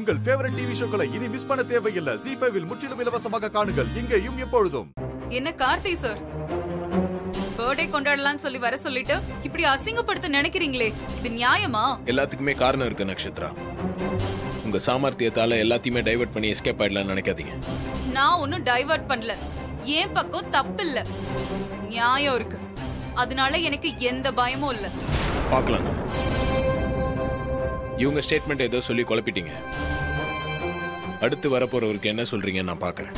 உங்கள் favourite TV ஷோக்களை இனி miss பண்ண தேவையில்லை ஜி ஃபைவில் முற்றிலும் இலவசமாக காணுங்கள் இங்கேயும் எப்பொழுதும் என்ன கார்த்தி சார் பர்த்டே கொண்டாடலாம்னு சொல்லி வர சொல்லிட்டு இப்படி அசிங்கப்படுத்த நினைக்கிறீங்களே இது நியாயமா எல்லாத்துக்குமே காரணம் இருக்கு நட்சத்திரா உங்க சாமர்த்தியத்தால எல்லாத்தையுமே டைவர்ட் பண்ணி எஸ்கேப் ஆயிடலாம்னு நினைக்காதீங்க நான் ஒன்னும் டைவர்ட் பண்ணல என் பக்கம் தப்பு இல்ல நியாயம் இருக்கு அதனால எனக்கு எந்த பயமும் இல்ல பார்க்கலாங்க இவங்க ஸ்டேட்மெண்ட் ஏதோ சொல்லி குழப்பிட்டீங்க அடுத்து வரப்போறவருக்கு என்ன சொல்றீங்கன்னு நான் பார்க்கறேன்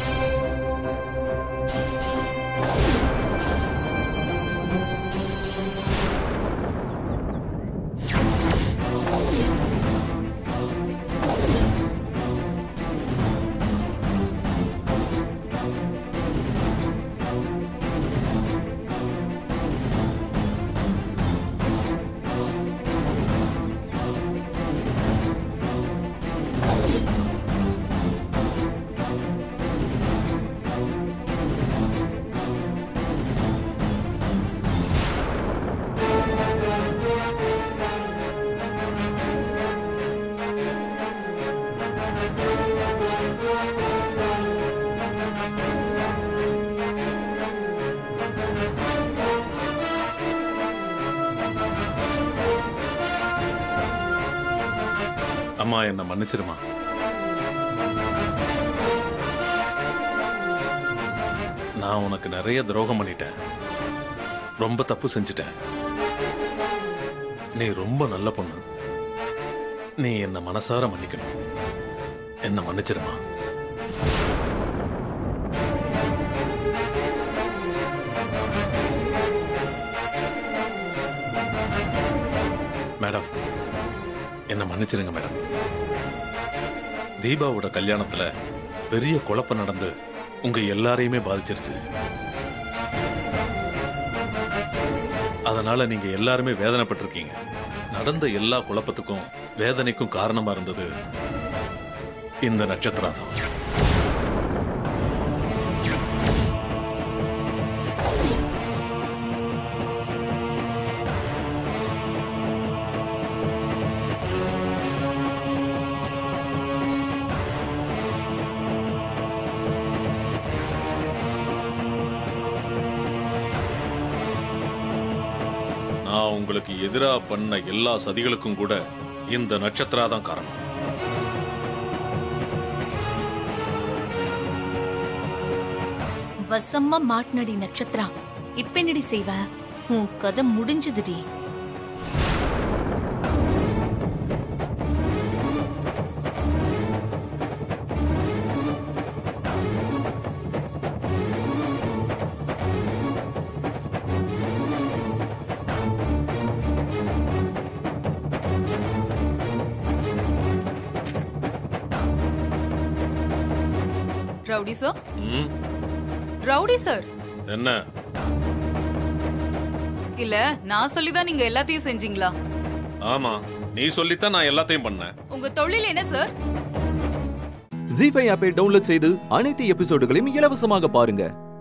அம்மா என்ன மன்னிச்சிருமா நான் உனக்கு நிறைய துரோகம் பண்ணிட்டேன் ரொம்ப தப்பு செஞ்சுட்டேன் நீ ரொம்ப நல்ல பொண்ணு நீ என்ன மனசார மன்னிக்கணும் என்ன மன்னிச்சிருமா மேடம் என்ன மன்னிச்சிருங்க மேடம் தீபாவோட கல்யாணத்துல பெரிய குழப்பம் நடந்து உங்க எல்லாரையுமே பாதிச்சிருச்சு அதனால நீங்க எல்லாருமே வேதனைப்பட்டிருக்கீங்க நடந்த எல்லா குழப்பத்துக்கும் வேதனைக்கும் காரணமா இருந்தது இந்த நட்சத்திரா தான் நான் உங்களுக்கு எதிரா பண்ண எல்லா சதிகளுக்கும் கூட இந்த நட்சத்திரா தான் காரணம் வசமா மாட்டினடி நட்சத்திரா இப்ப என்னடி செய்வ உன் கதை முடிஞ்சதுடி ரவுடி சார் ம், ரவுடி சார் என்ன இல்ல நான் சொல்லிதான் நீங்க எல்லாத்தையும் செஞ்சீங்களா ஆமா நீ சொல்லித்தான் நான் எல்லாத்தையும் பண்ணேன் உங்க தொழில் என்ன சார் ஜி ஃபைவ் ஆப்பை டவுன்லோட் செய்து அனைத்து எபிசோடுகளையும் இலவசமாக பாருங்க